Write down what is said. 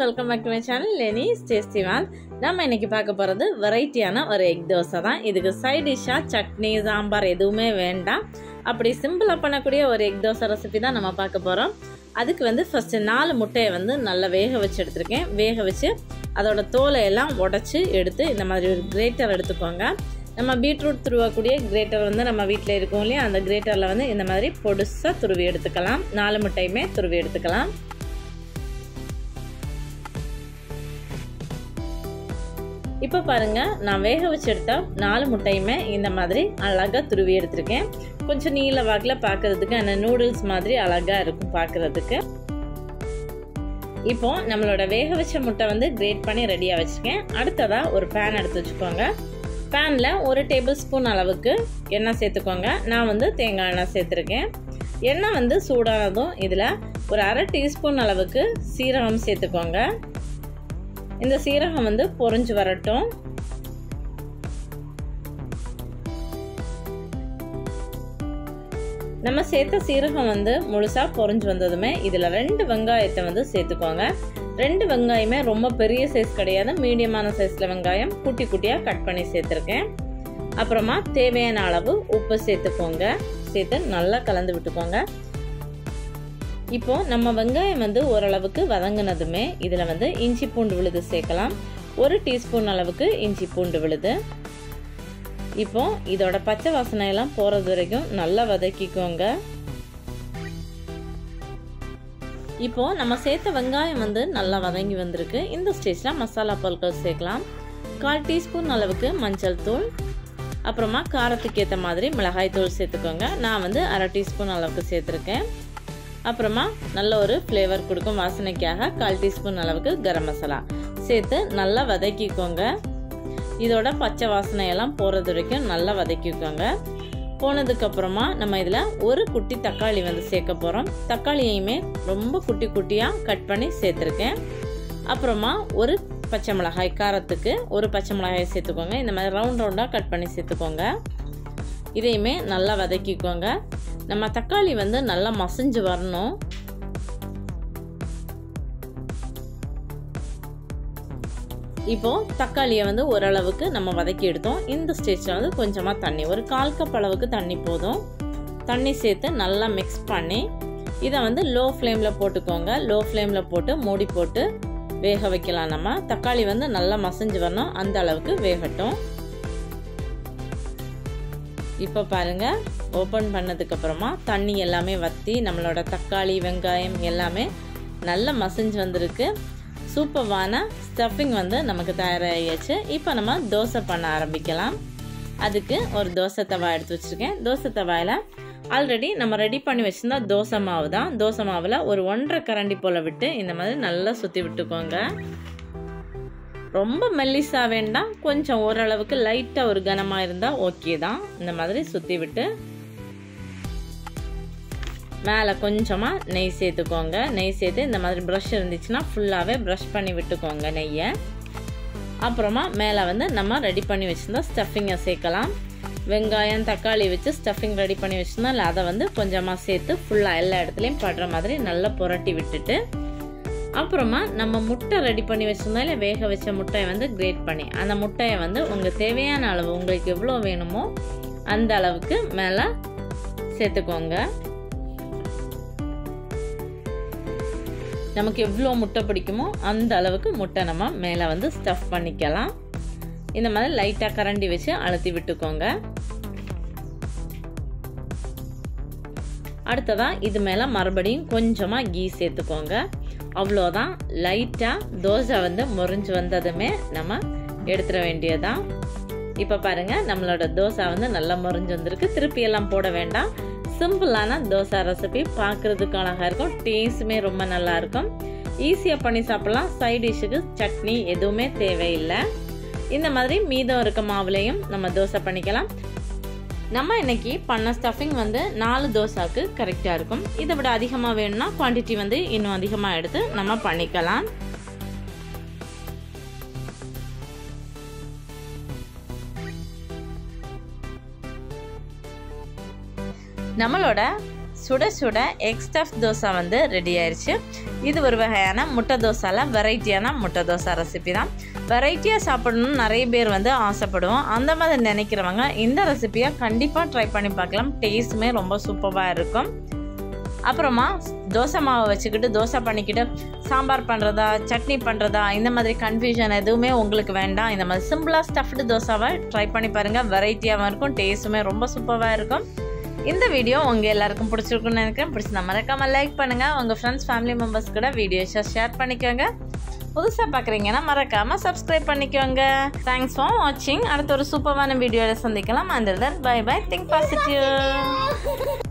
welcome back to my channel லெனி டேஸ்டிவால் நம்ம இன்னைக்கு பார்க்க போகிறது வெரைட்டியான ஒரு எக் தோசை தான் இதுக்கு சைட் டிஷ்ஷாக சட்னி சாம்பார் எதுவுமே வேண்டாம் அப்படி சிம்பிளாக பண்ணக்கூடிய ஒரு எக் தோசை ரெசிபி தான் நம்ம பார்க்க போகிறோம் அதுக்கு வந்து ஃபஸ்ட்டு நாலு முட்டையை வந்து நல்லா வேக வச்சு எடுத்திருக்கேன் வேக வச்சு அதோட தோலை எல்லாம் உடச்சி எடுத்து இந்த மாதிரி ஒரு கிரேட்டர் எடுத்துக்கோங்க நம்ம பீட்ரூட் துருவக்கூடிய கிரேட்டர் வந்து நம்ம வீட்டில் இருக்கும் இல்லையா அந்த கிரேட்டரில் வந்து இந்த மாதிரி பொடுசாக துருவி எடுத்துக்கலாம் நாலு முட்டையுமே துருவி எடுத்துக்கலாம் இப்போ பாருங்க நான் வேக வச்சு எடுத்த நாலு முட்டையுமே இந்த மாதிரி அழகாக துருவி எடுத்திருக்கேன் கொஞ்சம் நீல வாக்கில் பார்க்கறதுக்கு அந்த நூடுல்ஸ் மாதிரி அழகாக இருக்கும் பார்க்கறதுக்கு இப்போ நம்மளோட வேக வச்ச முட்டை வந்து கிரேட் பண்ணி ரெடியாக வச்சுருக்கேன் அடுத்ததாக ஒரு பேன் எடுத்து வச்சுக்கோங்க பேனில் ஒரு டேபிள் ஸ்பூன் அளவுக்கு எண்ணெய் சேர்த்துக்கோங்க நான் வந்து தேங்காய் எண்ணெய் சேர்த்துருக்கேன் எண்ணெய் வந்து சூடானதும் இதில் ஒரு அரை டீஸ்பூன் அளவுக்கு சீரகம் சேர்த்துக்கோங்க இந்த சீரகம் வந்து பொறிஞ்சு வரட்டும் நம்ம சேர்த்த சீரகம் வந்து முழுசா பொறிஞ்சு வந்ததுமே இதில் ரெண்டு வெங்காயத்தை வந்து சேர்த்துக்கோங்க ரெண்டு வெங்காயமே ரொம்ப பெரிய சைஸ் கிடையாது மீடியமான சைஸில் வெங்காயம் குட்டி குட்டியாக கட் பண்ணி சேர்த்துருக்கேன் அப்புறமா தேவையான அளவு உப்பு சேர்த்துக்கோங்க சேர்த்து நல்லா கலந்து விட்டுக்கோங்க இப்போ நம்ம வெங்காயம் வந்து ஓரளவுக்கு வதங்கினதுமே இதில் வந்து இஞ்சி பூண்டு விழுது சேர்க்கலாம் ஒரு டீஸ்பூன் அளவுக்கு இஞ்சி பூண்டு விழுது இப்போ இதோட பச்சை வாசனை எல்லாம் போகிறது வரைக்கும் நல்லா வதக்கிக்கோங்க இப்போ நம்ம சேர்த்த வெங்காயம் வந்து நல்லா வதங்கி வந்திருக்கு இந்த ஸ்டேஜில் மசாலா பொருட்கள் சேர்க்கலாம் கால் டீஸ்பூன் அளவுக்கு மஞ்சள் தூள் அப்புறமா காரத்துக்கு ஏற்ற மாதிரி மிளகாய் தூள் சேர்த்துக்கோங்க நான் வந்து அரை டீஸ்பூன் அளவுக்கு சேர்த்துருக்கேன் அப்புறமா நல்ல ஒரு ஃப்ளேவர் கொடுக்கும் வாசனைக்காக கால் டீஸ்பூன் அளவுக்கு கரம் மசாலா சேர்த்து நல்லா வதக்கிக்கோங்க இதோட பச்சை வாசனையெல்லாம் போகிறது வரைக்கும் நல்லா வதக்கிக்கோங்க போனதுக்கப்புறமா நம்ம இதில் ஒரு குட்டி தக்காளி வந்து சேர்க்க போகிறோம் தக்காளியையுமே ரொம்ப குட்டி குட்டியாக கட் பண்ணி சேர்த்துருக்கேன் அப்புறமா ஒரு பச்சை மிளகாய் காரத்துக்கு ஒரு பச்சை மிளகாய் சேர்த்துக்கோங்க இந்த மாதிரி ரவுண்ட் ரவுண்டாக கட் பண்ணி சேர்த்துக்கோங்க இதையுமே நல்லா வதக்கிக்கோங்க நம்ம தக்காளி வந்து நல்லா மசிஞ்சு வரணும் இப்போ தக்காளியை வந்து ஓரளவுக்கு நம்ம வதக்கி எடுத்தோம் இந்த ஸ்டேஜில் வந்து கொஞ்சமாக தண்ணி ஒரு கால் கப் அளவுக்கு தண்ணி போதும் தண்ணி சேர்த்து நல்லா மிக்ஸ் பண்ணி இதை வந்து லோ ஃப்ளேமில் போட்டுக்கோங்க லோ ஃப்ளேமில் போட்டு மூடி போட்டு வேக வைக்கலாம் நம்ம தக்காளி வந்து நல்லா மசிஞ்சு வரணும் அந்த அளவுக்கு வேகட்டும் இப்போ பாருங்க ஓப்பன் பண்ணதுக்கப்புறமா தண்ணி எல்லாமே வற்றி நம்மளோட தக்காளி வெங்காயம் எல்லாமே நல்லா மசிஞ்சு வந்திருக்கு சூப்பர்வான ஸ்டஃபிங் வந்து நமக்கு தயாராகியாச்சு இப்போ நம்ம தோசை பண்ண ஆரம்பிக்கலாம் அதுக்கு ஒரு தோசை தவா எடுத்து வச்சுருக்கேன் தோசை தவாயில் ஆல்ரெடி நம்ம ரெடி பண்ணி வச்சுருந்தா தோசை மாவு தான் தோசை மாவில் ஒரு ஒன்றரை கரண்டி போல் விட்டு இந்த மாதிரி நல்லா சுற்றி விட்டுக்கோங்க ரொம்ப மெல்லிஸாக வேண்டாம் கொஞ்சம் ஓரளவுக்கு லைட்டாக ஒரு கனமாக இருந்தால் ஓகே தான் இந்த மாதிரி சுற்றி விட்டு மேலே கொஞ்சமாக நெய் சேர்த்துக்கோங்க நெய் சேர்த்து இந்த மாதிரி ப்ரஷ் இருந்துச்சுன்னா ஃபுல்லாகவே ப்ரஷ் பண்ணி விட்டுக்கோங்க நெய்யை அப்புறமா மேலே வந்து நம்ம ரெடி பண்ணி வச்சுருந்தா ஸ்டஃபிங்கை சேர்க்கலாம் வெங்காயம் தக்காளி வச்சு ஸ்டஃபிங் ரெடி பண்ணி வச்சுருந்தா இல்லை அதை வந்து கொஞ்சமாக சேர்த்து ஃபுல்லாக எல்லா இடத்துலையும் படுற மாதிரி நல்லா புரட்டி விட்டுட்டு அப்புறமா நம்ம முட்டை ரெடி பண்ணி வச்சுருந்தா இல்லை வேக வச்ச முட்டையை வந்து கிரேட் பண்ணி அந்த முட்டையை வந்து உங்கள் தேவையான அளவு உங்களுக்கு எவ்வளோ வேணுமோ அந்த அளவுக்கு மேலே சேர்த்துக்கோங்க நமக்கு எவ்வளோ முட்டை பிடிக்குமோ அந்த அளவுக்கு முட்டை நம்ம மேலே வந்து ஸ்டஃப் பண்ணிக்கலாம் இந்த மாதிரி லைட்டாக கரண்டி வச்சு அழுத்தி விட்டுக்கோங்க அடுத்ததாக இது மேலே மறுபடியும் கொஞ்சமாக கீ சேர்த்துக்கோங்க அவ்வளோதான் லைட்டாக தோசை வந்து முறிஞ்சு வந்ததுமே நம்ம எடுத்துட வேண்டியதான் இப்போ பாருங்கள் நம்மளோட தோசை வந்து நல்லா முறிஞ்சு வந்திருக்கு திருப்பி எல்லாம் போட வேண்டாம் சிம்பிளான தோசை ரெசிபி பார்க்குறதுக்கு அழகாக இருக்கும் டேஸ்ட்டுமே ரொம்ப நல்லா இருக்கும் ஈஸியாக பண்ணி சாப்பிட்லாம் சைட் டிஷ்ஷுக்கு சட்னி எதுவுமே தேவையில்லை இந்த மாதிரி மீதம் இருக்க மாவுலையும் நம்ம தோசை பண்ணிக்கலாம் நம்ம இன்னைக்கு பண்ண ஸ்டஃபிங் வந்து நாலு தோசாவுக்கு கரெக்டாக இருக்கும் இதை விட அதிகமாக வேணும்னா குவான்டிட்டி வந்து இன்னும் அதிகமாக எடுத்து நம்ம பண்ணிக்கலாம் நம்மளோட சுட சுட எக் ஸ்டஃப் தோசை வந்து ரெடி ஆயிடுச்சு இது ஒரு வகையான முட்டை தோசாவில் வெரைட்டியான முட்டை தோசை ரெசிபி தான் வெரைட்டியாக சாப்பிடணும்னு நிறைய பேர் வந்து ஆசைப்படுவோம் அந்த மாதிரி நினைக்கிறவங்க இந்த ரெசிபியை கண்டிப்பாக ட்ரை பண்ணி பார்க்கலாம் டேஸ்ட்டுமே ரொம்ப சூப்பராக இருக்கும் அப்புறமா தோசை மாவை வச்சுக்கிட்டு தோசை பண்ணிக்கிட்டு சாம்பார் பண்ணுறதா சட்னி பண்ணுறதா இந்த மாதிரி கன்ஃபியூஷன் எதுவுமே உங்களுக்கு வேண்டாம் இந்த மாதிரி சிம்பிளாக ஸ்டஃப்டு தோசாவை ட்ரை பண்ணி பாருங்கள் வெரைட்டியாகவும் இருக்கும் டேஸ்ட்டுமே ரொம்ப சூப்பராக இருக்கும் இந்த வீடியோ உங்கள் எல்லாருக்கும் பிடிச்சிருக்குன்னு நினைக்கிறேன் பிடிச்சிருந்தா மறக்காமல் லைக் பண்ணுங்கள் உங்கள் ஃப்ரெண்ட்ஸ் ஃபேமிலி மெம்பர்ஸ் கூட வீடியோஸை ஷேர் பண்ணிக்கோங்க புதுசாக பார்க்குறீங்கன்னா மறக்காமல் சப்ஸ்கிரைப் பண்ணிக்கோங்க தேங்க்ஸ் ஃபார் வாட்சிங் அடுத்த ஒரு சூப்பரான வீடியோவில் சந்திக்கலாம் அந்த பை பை திங்க் பாசிட்டிவ்